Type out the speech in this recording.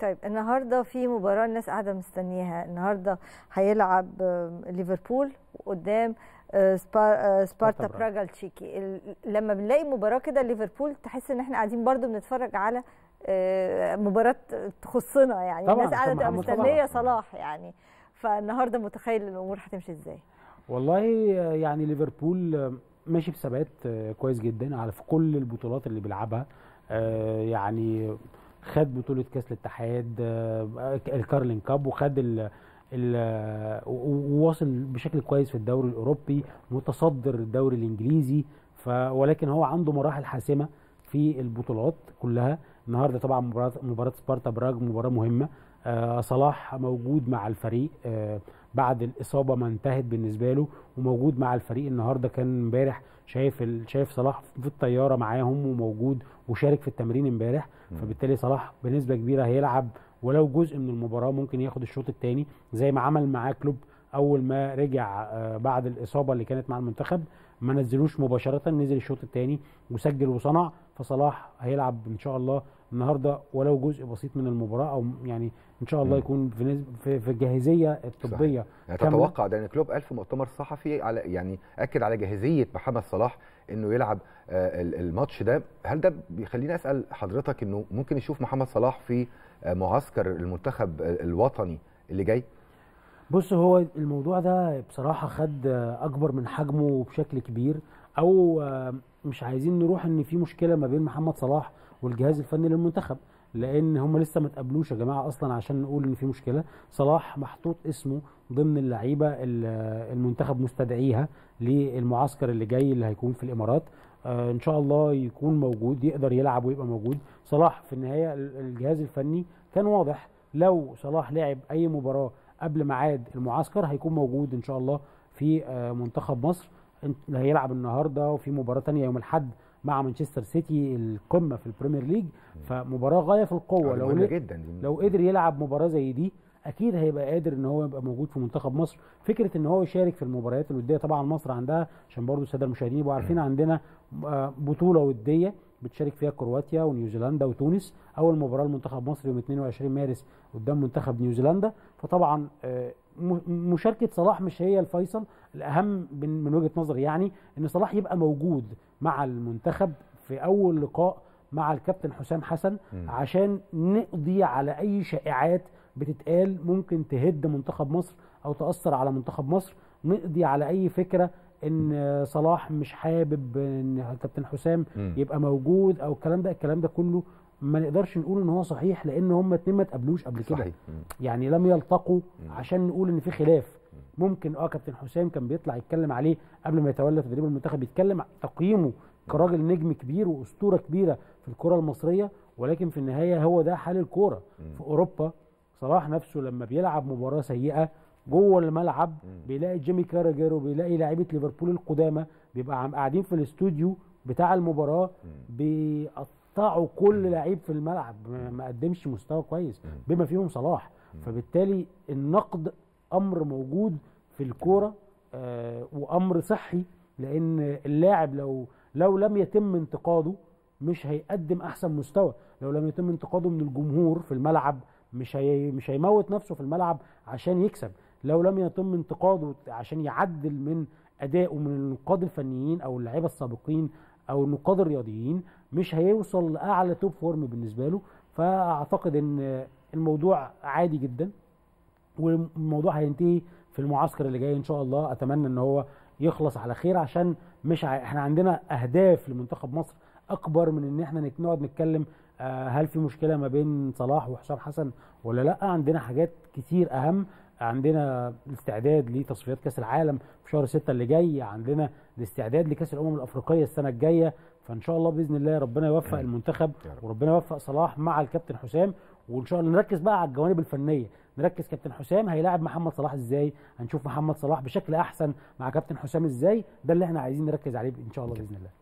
طيب النهارده في مباراه الناس قاعده مستنياها النهارده هيلعب آه، ليفربول قدام آه، سبار آه، سبارتا براغ. براغا التشيكي ال- لما بنلاقي مباراه كده ليفربول تحس ان احنا قاعدين برضو بنتفرج على آه، مباراه تخصنا يعني طبعاً، الناس قاعده عشان تبقى محمد مستنيه صلاح. صلاح يعني فالنهارده متخيل الامور هتمشي ازاي والله يعني ليفربول ماشي بثبات كويس جدا على في كل البطولات اللي بيلعبها آه، يعني خد بطولة كأس الاتحاد آه، الكارلين كاب وخد ال ال- وواصل بشكل كويس في الدوري الأوروبي متصدر الدوري الإنجليزي ف ولكن هو عنده مراحل حاسمة في البطولات كلها النهارده طبعا مباراة مباراة سبارتا براغ مباراة مهمة آه، صلاح موجود مع الفريق آه، بعد الإصابة ما انتهت بالنسبة له وموجود مع الفريق النهارده كان امبارح شايف ال... شايف صلاح في الطياره معاهم وموجود وشارك في التمرين امبارح فبالتالي صلاح بنسبه كبيره هيلعب ولو جزء من المباراه ممكن ياخد الشوط الثاني زي ما عمل معاه كلوب اول ما رجع آه، بعد الاصابه اللي كانت مع المنتخب ما نزلوش مباشره نزل الشوط الثاني وسجل وصنع فصلاح هيلعب ان شاء الله النهارده ولو جزء بسيط من المباراه او يعني ان شاء الله مم. يكون في نسب في, في الجاهزيه الطبيه يعني كاملة. تتوقع ده ان كلوب قال في مؤتمر صحفي على يعني اكد على جاهزيه محمد صلاح انه يلعب آه، ال- الماتش ده هل ده بيخليني اسال حضرتك انه ممكن نشوف محمد صلاح في آه، معسكر المنتخب آه، الوطني اللي جاي بص هو الموضوع ده بصراحة خد أكبر من حجمه بشكل كبير أو آه، مش عايزين نروح إن في مشكلة ما بين محمد صلاح والجهاز الفني للمنتخب لأن هم لسه ما تقابلوش يا جماعة أصلا عشان نقول إن في مشكلة صلاح محطوط اسمه ضمن اللعيبة ال- المنتخب مستدعيها للمعسكر اللي جاي اللي هيكون في الإمارات آه، إن شاء الله يكون موجود يقدر يلعب ويبقى موجود صلاح في النهاية ال- الجهاز الفني كان واضح لو صلاح لعب أي مباراة قبل ميعاد المعسكر هيكون موجود ان شاء الله في آه، منتخب مصر انت- اللي هيلعب النهارده وفي مباراه تانية يوم الاحد مع مانشستر سيتي القمه في البريمير ليج فمباراه غايه في القوه آه، لو مهمة ل- جدا دي. لو قدر يلعب مباراه زي دي اكيد هيبقى قادر ان هو يبقى موجود في منتخب مصر فكره ان هو يشارك في المباريات الوديه طبعا مصر عندها عشان برضو الساده المشاهدين يبقوا عارفين عندنا آه، بطوله وديه بتشارك فيها كرواتيا ونيوزيلندا وتونس اول مباراه لمنتخب مصر يوم 22 مارس قدام منتخب نيوزيلندا فطبعا آه، م- مشاركه صلاح مش هي الفيصل الاهم من من وجهه نظري يعني ان صلاح يبقى موجود مع المنتخب في اول لقاء مع الكابتن حسام حسن مم. عشان نقضي على اي شائعات بتتقال ممكن تهد منتخب مصر او تاثر على منتخب مصر نقضي على اي فكره ان صلاح مش حابب ان كابتن حسام مم. يبقى موجود او الكلام ده الكلام ده كله ما نقدرش نقول ان هو صحيح لان هم اتنين ما اتقابلوش قبل كده صحيح مم. يعني لم يلتقوا مم. عشان نقول ان في خلاف ممكن اه كابتن حسام كان بيطلع يتكلم عليه قبل ما يتولى تدريب المنتخب يتكلم عن تقييمه كراجل نجم كبير واسطوره كبيره في الكره المصريه ولكن في النهايه هو ده حال الكوره في اوروبا صلاح نفسه لما بيلعب مباراه سيئه جوه الملعب بيلاقي جيمي كاراجر وبيلاقي لاعيبه ليفربول القدامى بيبقى عم- قاعدين في الاستوديو بتاع المباراه بيقطعوا كل لعيب في الملعب ما- ما قدمش مستوى كويس بما فيهم صلاح فبالتالي النقد امر موجود في الكوره آه وامر صحي لان اللاعب لو لو لم يتم انتقاده مش هيقدم احسن مستوى لو لم يتم انتقاده من الجمهور في الملعب مش هي مش هيموت نفسه في الملعب عشان يكسب لو لم يتم انتقاده عشان يعدل من ادائه من النقاد الفنيين او اللعيبه السابقين او النقاد الرياضيين مش هيوصل لاعلى توب فورم بالنسبه له فاعتقد ان الموضوع عادي جدا والموضوع هينتهي في المعسكر اللي جاي ان شاء الله اتمنى ان هو يخلص على خير عشان مش ع... احنا عندنا اهداف لمنتخب مصر اكبر من ان احنا نك- نقعد نتكلم آه، هل في مشكله ما بين صلاح وحسام حسن ولا لا عندنا حاجات كتير اهم عندنا الاستعداد لتصفيات كاس العالم في شهر 6 اللي جاي عندنا الاستعداد لكاس الامم الافريقيه السنه الجايه فان شاء الله باذن الله ربنا يوفق المنتخب يا رب. وربنا يوفق صلاح مع الكابتن حسام وان شاء الله نركز بقى على الجوانب الفنيه نركز كابتن حسام هيلاعب محمد صلاح ازاي هنشوف محمد صلاح بشكل احسن مع كابتن حسام ازاي ده اللي احنا عايزين نركز عليه ان شاء الله باذن الله